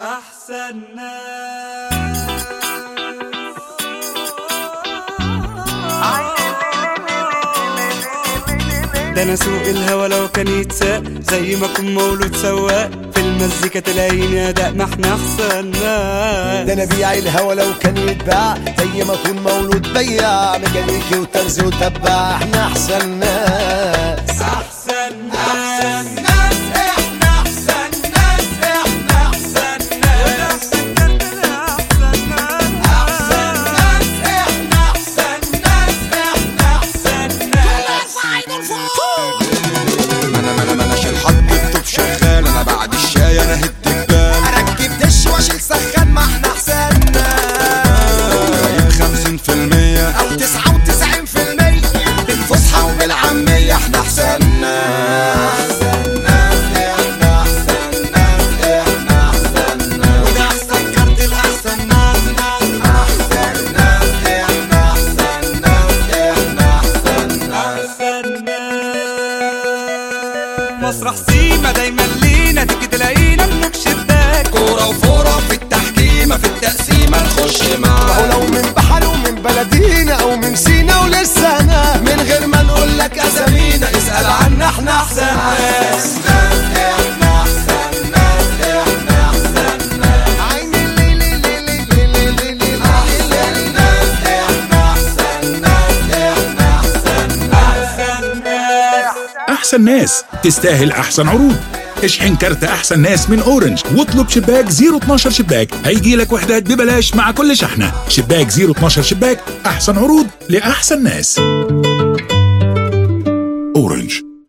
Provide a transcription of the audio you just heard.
أحسن ناس ده انا سوق الهوا لو كان يتساق زي ما اكون مولود سواق في المزيكا تلاقيني اداء ما احنا احسن ناس ده انا بيع الهوا لو كان يتباع زي ما اكون مولود بياع ميكانيكي وترزي وتباع احنا احسن ناس احسن ناس احنا احسن ناس احنا احسن ناس احسن ناس احنا احسن ناس احنا احسن ناس انا ما انا ما اناش الحط الطوب شغال انا بعد الشاي انا هد البال اركب دش واشيل سخان ما احنا احسن جايب 50% او 99% بالفصحى وبالعامية احنا احسن ناس احنا احسن ناس احنا احسن ناس وده احسن كارت الاحسن ناس احسن ناس احنا احسن ناس احنا احسن ناس احسن ناس مسرح سيما دايما لينا تيجي تلاقينا بنكشف باك كورة وفورة في التحكيمة في التقسيمة نخش معاه ولو من بحر ومن بلدينا او من سينا ولسه انا من غير ما نقول لك اسامينا اسال عنا احنا احسن ناس احنا احسن ناس احنا احسن ناس عين الليل الليل الليل الليل احسن ناس احنا احسن ناس احنا احسن ناس أحسن ناس تستاهل أحسن عروض اشحن كارت أحسن ناس من أورنج واطلب شباك 012 شباك هيجي لك وحدات ببلاش مع كل شحنة شباك 012 شباك أحسن عروض لأحسن ناس أورنج